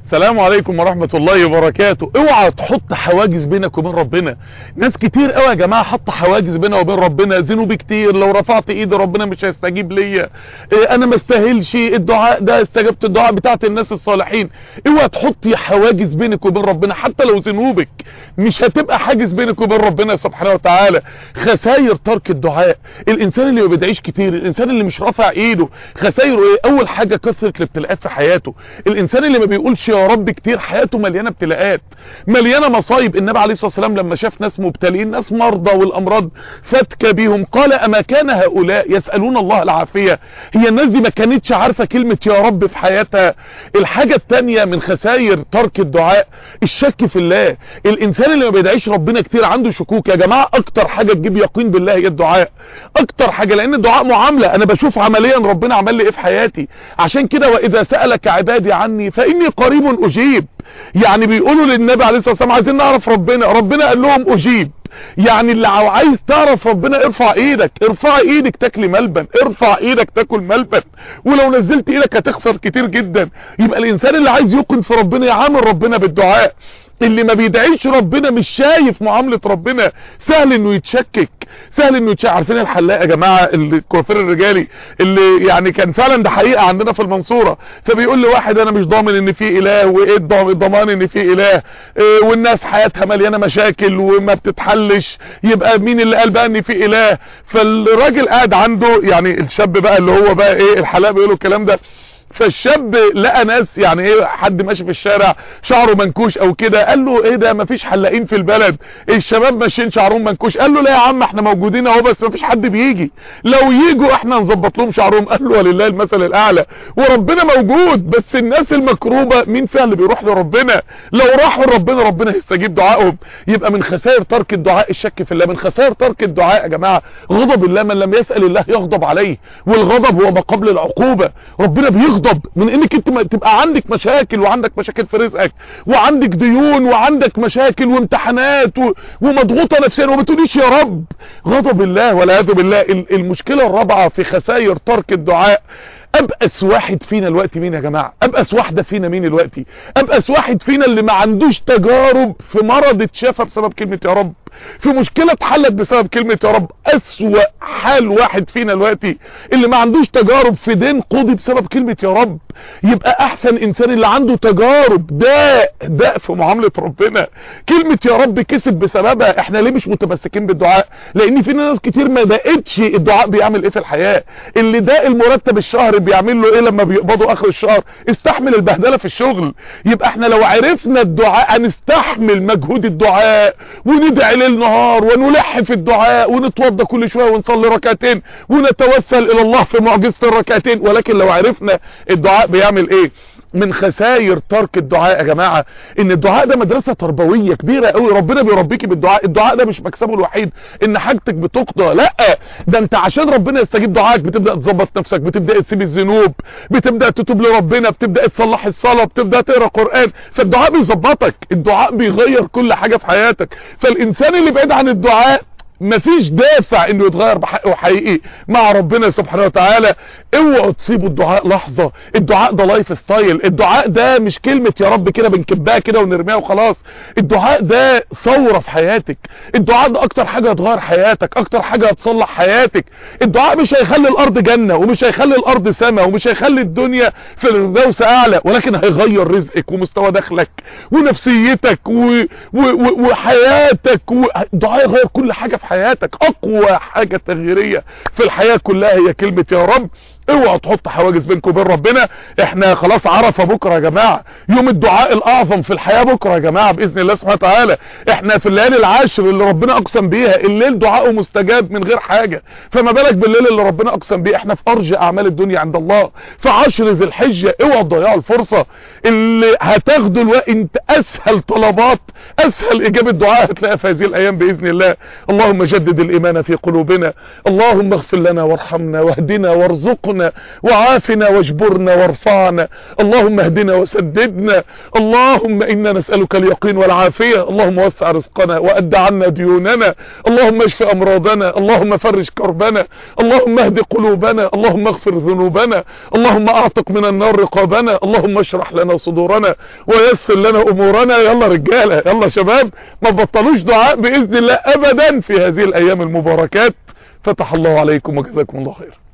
السلام عليكم ورحمة الله وبركاته اوعى تحط حواجز بينك وبين ربنا ناس كتير قوي يا جماعة حط حواجز بينها وبين ربنا ذنوبي كتير لو رفعت ايدي ربنا مش هيستجيب ليا إيه انا ما استاهلش الدعاء ده استجبت الدعاء بتاعت الناس الصالحين اوعى تحطي حواجز بينك وبين ربنا حتى لو ذنوبك مش هتبقى حاجز بينك وبين ربنا سبحانه وتعالى خساير ترك الدعاء الانسان اللي ما بيدعيش كتير الانسان اللي مش رافع ايده خسايره ايه اول حاجة كثرة الابتلاءات في حياته الانسان اللي ما بيقولش يا رب كتير حياته مليانه ابتلاءات مليانه مصايب النبي عليه الصلاه والسلام لما شاف ناس مبتلين ناس مرضى والامراض فتك بيهم قال اما كان هؤلاء يسالون الله العافيه هي الناس دي ما كانتش عارفه كلمه يا رب في حياتها الحاجه الثانيه من خسائر ترك الدعاء الشك في الله الانسان اللي ما بيدعيش ربنا كتير عنده شكوك يا جماعه اكتر حاجه تجيب يقين بالله هي الدعاء اكتر حاجه لان الدعاء معامله انا بشوف عمليا ربنا عمل لي ايه في حياتي عشان كده واذا سالك عبادي عني فاني قريب اجيب يعني بيقولوا للنبي عليه الصلاه والسلام عايزين نعرف ربنا ربنا قال لهم اجيب يعني اللي عايز تعرف ربنا ارفع ايدك ارفع ايدك تاكلي ملبن ارفع ايدك تاكل ملبن ولو نزلت ايدك هتخسر كتير جدا يبقى الانسان اللي عايز يوقن في ربنا يعامل ربنا بالدعاء اللي ما بيدعيش ربنا مش شايف معاملة ربنا سهل انه يتشكك سهل انه يتشكك عارفين الحلاق يا جماعة الكوافير الرجالي اللي يعني كان فعلا ده حقيقة عندنا في المنصورة فبيقول لي واحد انا مش ضامن ان في اله وايه الضمان ان في اله إيه والناس حياتها مليانة مشاكل وما بتتحلش يبقى مين اللي قال بقى ان في اله فالراجل قاعد عنده يعني الشاب بقى اللي هو بقى ايه الحلاق بيقولوا الكلام ده فالشاب لقى ناس يعني ايه حد ماشي في الشارع شعره منكوش او كده قال له ايه ده مفيش حلاقين في البلد الشباب ماشيين شعرهم منكوش قال له لا يا عم احنا موجودين اهو بس مفيش حد بيجي لو يجوا احنا نظبط لهم شعرهم قال له ولله المثل الاعلى وربنا موجود بس الناس المكروبه مين فيها اللي بيروح لربنا لو راحوا لربنا ربنا هيستجيب دعائهم يبقى من خسائر ترك الدعاء الشك في الله من خسائر ترك الدعاء يا جماعه غضب الله من لم يسال الله يغضب عليه والغضب هو ما قبل العقوبه ربنا بيغضب تغضب من انك انت تبقى عندك مشاكل وعندك مشاكل في رزقك وعندك ديون وعندك مشاكل وامتحانات و... ومضغوطة نفسيا وما تقوليش يا رب غضب الله والعياذ بالله المشكلة الرابعة في خسائر ترك الدعاء ابأس واحد فينا الوقت مين يا جماعة ابأس واحدة فينا مين الوقت ابأس واحد فينا اللي ما عندوش تجارب في مرض اتشافى بسبب كلمة يا رب في مشكلة اتحلت بسبب كلمة يا رب اسوأ حال واحد فينا دلوقتي اللي ما عندوش تجارب في دين قضي بسبب كلمة يا رب يبقى احسن انسان اللي عنده تجارب داء داء في معاملة ربنا كلمة يا رب كسب بسببها احنا ليه مش متمسكين بالدعاء لان في ناس كتير ما دقتش الدعاء بيعمل ايه في الحياة اللي داء المرتب الشهر بيعمل له ايه لما بيقبضوا اخر الشهر استحمل البهدلة في الشغل يبقى احنا لو عرفنا الدعاء هنستحمل مجهود الدعاء وندعي ليل نهار ونلح في الدعاء ونتوضى كل شوية ونصلي ركعتين ونتوسل الى الله في معجزة الركعتين ولكن لو عرفنا الدعاء بيعمل ايه من خسائر ترك الدعاء يا جماعة ان الدعاء ده مدرسة تربوية كبيرة قوي ربنا بيربيكي بالدعاء الدعاء ده مش مكسبه الوحيد ان حاجتك بتقضى لا ده انت عشان ربنا يستجيب دعائك بتبدأ تظبط نفسك بتبدأ تسيب الذنوب بتبدأ تتوب لربنا بتبدأ تصلح الصلاة بتبدأ تقرا قرآن فالدعاء بيظبطك الدعاء بيغير كل حاجة في حياتك فالانسان اللي بعيد عن الدعاء مفيش دافع انه يتغير بحقه حقيقي مع ربنا سبحانه وتعالى اوعوا تسيبوا الدعاء لحظة الدعاء ده لايف ستايل الدعاء ده مش كلمة يا رب كده بنكبها كده ونرميها وخلاص الدعاء ده ثورة في حياتك الدعاء ده اكتر حاجة هتغير حياتك اكتر حاجة هتصلح حياتك الدعاء مش هيخلي الارض جنة ومش هيخلي الارض سماء ومش هيخلي الدنيا في الفردوس اعلى ولكن هيغير رزقك ومستوى دخلك ونفسيتك و... و... و... وحياتك و... الدعاء يغير كل حاجة في حياتك اقوى حاجة تغييرية في الحياة كلها هي كلمة يا رب اوعى تحط حواجز بينك وبين ربنا احنا خلاص عرفه بكره يا جماعه يوم الدعاء الاعظم في الحياه بكره يا جماعه باذن الله سبحانه وتعالى احنا في الليالي العاشر اللي ربنا اقسم بيها الليل دعاءه مستجاب من غير حاجه فما بالك بالليل اللي ربنا اقسم بيه احنا في ارجى اعمال الدنيا عند الله في عشر ذي الحجه اوعى تضيعوا الفرصه اللي هتاخدوا الوقت انت اسهل طلبات اسهل اجابه دعاء هتلاقيها في هذه الايام باذن الله اللهم جدد الايمان في قلوبنا اللهم اغفر لنا وارحمنا واهدنا وارزقنا واسترنا وعافنا واجبرنا وارفعنا اللهم اهدنا وسددنا اللهم انا نسألك اليقين والعافية اللهم وسع رزقنا وأد عنا ديوننا اللهم اشف امراضنا اللهم فرج كربنا اللهم اهد قلوبنا اللهم اغفر ذنوبنا اللهم اعتق من النار رقابنا اللهم اشرح لنا صدورنا ويسر لنا امورنا يلا رجالة يلا شباب ما بطلوش دعاء باذن الله ابدا في هذه الايام المباركات فتح الله عليكم وجزاكم الله خير